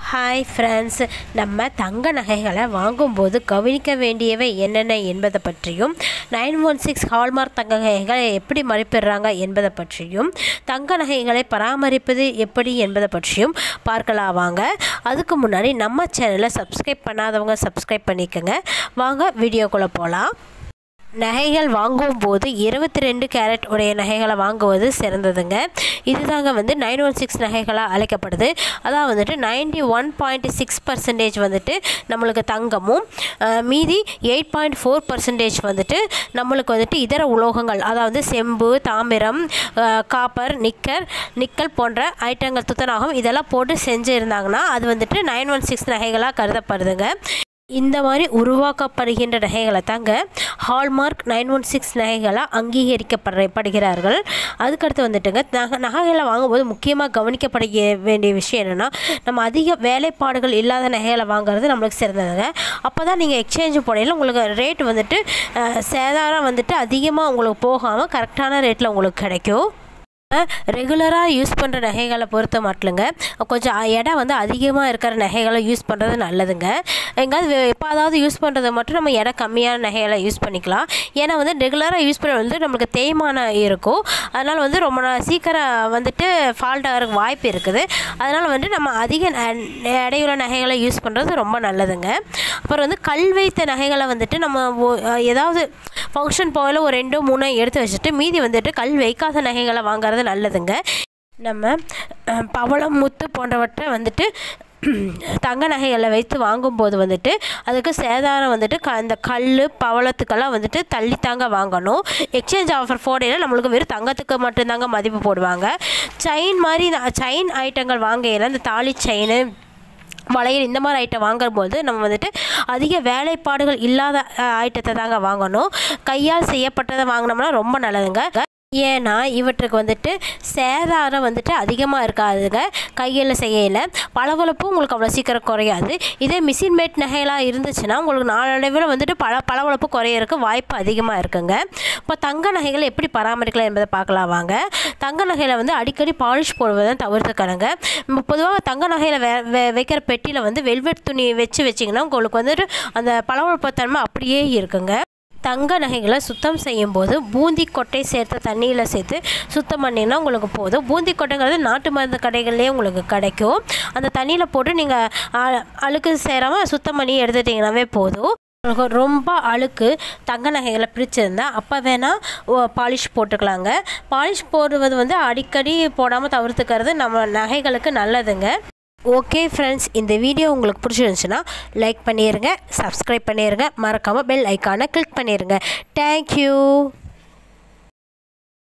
hi friends நம்ம தங்க நகைகளை வாங்கும்போது கவனிக்க வேண்டியவை என்னென்ன என்பதை பற்றியும் நைன் ஒன் சிக்ஸ் ஹால்மார்க் தங்க நகைகளை எப்படி மதிப்பிடுறாங்க என்பதை பற்றியும் தங்க நகைகளை பராமரிப்பது எப்படி என்பதை பற்றியும் பார்க்கலாம் வாங்க அதுக்கு முன்னாடி நம்ம சேனலை சப்ஸ்கிரைப் பண்ணாதவங்க சப்ஸ்கிரைப் பண்ணிக்கோங்க வாங்க வீடியோக்குள்ளே போகலாம் நகைகள் வாங்கும்போது இருபத்தி ரெண்டு கேரட் உடைய நகைகளை வாங்குவது சிறந்ததுங்க இதுதாங்க வந்து நைன் ஒன் சிக்ஸ் நகைகளாக அழைக்கப்படுது அதான் வந்துட்டு ninety one point six percentage வந்துட்டு நம்மளுக்கு தங்கமும் அஹ், மீதி எயிட் பாயிண்ட் ஃபோர் பர்சன்டேஜ் வந்துட்டு நம்மளுக்கு வந்துட்டு இதர உலோகங்கள் அதாவது செம்பு தாமிரம் அஹ், காப்பர் நிக்கர் நிக்கல் போன்ற ஐட்டங்கள் துத்தநாகம் இதெல்லாம் போட்டு செஞ்சுருந்தாங்கன்னா அது வந்துட்டு நைன் ஒன் சிக்ஸ் நகைகளாக கருதப்படுதுங்க இந்த மாதிரி உருவாக்கப்படுகின்ற நகைகளை தாங்க ஹால்மார்க் நைன் ஒன் சிக்ஸ் நகைகளாக அங்கீகரிக்கப்படுற படுகிறார்கள் அதுக்கடுத்து வந்துட்டுங்க நகை நகைகளை வாங்கும்போது முக்கியமாக கவனிக்கப்பட வேண்டிய விஷயம் என்னென்னா நம்ம அதிக வேலைப்பாடுகள் இல்லாத நகைகளை வாங்குறது நம்மளுக்கு சிறந்ததுங்க அப்போ தான் நீங்கள் எக்ஸ்சேஞ்சு போடையில் உங்களுக்கு ரேட் வந்துட்டு அஹ், சேதாரம் வந்துட்டு அதிகமாக உங்களுக்கு போகாமல் கரெக்டான ரேட்டில் உங்களுக்கு கிடைக்கும் ரெகுலராக யூஸ் பண்ணுற நகைகளை பொறுத்த மட்டுங்க கொஞ்சம் இடம் வந்து அதிகமாக இருக்கிற நகைகளை யூஸ் பண்ணுறது நல்லதுங்க எங்காவது எப்போ அதாவது யூஸ் பண்ணுறது மட்டும் நம்ம இடம் கம்மியான நகைகளை யூஸ் பண்ணிக்கலாம் ஏன்னா வந்து ரெகுலராக யூஸ் பண்ண வந்து நம்மளுக்கு தேய்மானம் இருக்கும் அதனால் வந்து ரொம்ப நா- சீக்கிரம் வந்துட்டு ஃபால்ட் ஆகிறதுக்கு வாய்ப்பு இருக்குது அதனால் வந்து நம்ம அதிக ந- எடையுள்ள நகைகளை யூஸ் பண்ணுறது ரொம்ப நல்லதுங்க அப்புறம் வந்து கல் வைத்த நகைகளை வந்துட்டு நம்ம ஒ- ஏதாவது ஃபங்க்ஷன் போகல ஒரு ரெண்டோ மூணோ எடுத்து வச்சுட்டு மீதி வந்துட்டு கல் வைக்காத நகைகளை வாங்குறது நல்லதுங்க நம்ம அஹ், பவளம் முத்து போன்றவற்றை வந்துட்டு தங்க நகைகளை வைத்து வாங்கும்போது வந்துட்டு அதுக்கு சேதாரம் வந்துட்டு க அந்த கல் பவளத்துக்கெல்லாம் வந்துட்டு தள்ளித்தாங்க வாங்கணும் எக்ஸ்சேஞ்ச் ஆஃபர் போடையில் நம்மளுக்கு வெறும் தங்கத்துக்கு மட்டும்தாங்க மதிப்பு போடுவாங்க செயின் மாதிரி செயின் ஐட்டங்கள் வாங்கையில் இந்த தாலி செயின் வளையல் இந்த மாதிரி ஐட்டம் வாங்கும்போது நம்ம வந்துட்டு அதிக வேலைப்பாடுகள் இல்லாத அஹ், ஐட்டத்தை தாங்க வாங்கணும் கையால் செய்யப்பட்டதை வாங்கினோம்னா ரொம்ப நல்லதுங்க ஏன்னா இவற்றுக்கு வந்துட்டு சேதாரம் வந்துட்டு அதிகமாக இருக்காதுங்க கையில் செய்யல பளபளப்பும் உங்களுக்கு அவ்வளோ சீக்கிரம் குறையாது இதே மிஷின் மேட் நகையெல்லாம் இருந்துச்சுன்னா உங்களுக்கு நாளடைவில் வந்துட்டு பல பளபளப்பு குறையறதுக்கு வாய்ப்பு அதிகமாக இருக்குங்க இப்போ தங்க நகைகளை எப்படி பராமரிக்கலாம் என்பதை பார்க்கலாம் வாங்க தங்க நகையில் வந்து அடிக்கடி பாலிஷ் போடுவதை தவிர்த்துக்கணுங்க நம்ம பொதுவாக தங்க நகையில் வே வே- வைக்கிற பெட்டியில் வந்து வெல்வெட் துணி வச்சு வச்சிங்கன்னா உங்களுக்கு வந்துட்டு அந்த பளபளப்பு தன்மை அப்படியே இருக்குங்க தங்க நகைகளை சுத்தம் செய்யும்போது பூந்தி கொட்டை சேர்த்த தண்ணியில் சேர்த்து சுத்தம் பண்ணிங்கன்னா உங்களுக்கு போதும் பூந்தி கொட்டைங்கிறது நாட்டு மருந்து கடைகள்லேயே உங்களுக்கு கிடைக்கும் அந்த தண்ணியில் போட்டு நீங்கள் அழுக்கு சேராமல் சுத்தம் பண்ணி எடுத்துட்டிங்கனாவே போதும் உங்களுக்கு ரொம்ப அழுக்கு தங்க நகைகளை பிடிச்சிருந்தா அப்போ வேணால் பாலிஷ் போட்டுக்கலாங்க பாலிஷ் போடுவது வந்து அடிக்கடி போடாமல் தவிர்த்துக்கிறது நம்ம நகைகளுக்கு நல்லதுங்க ஓகே ஃப்ரெண்ட்ஸ் இந்த வீடியோ உங்களுக்கு பிடிச்சிருந்துச்சுன்னா லைக் பண்ணிடுங்க சப்ஸ்கிரைப் பண்ணிடுங்க மறக்காமல் பெல் ஐக்கானை கிளிக் பண்ணிடுங்க தேங்க்யூ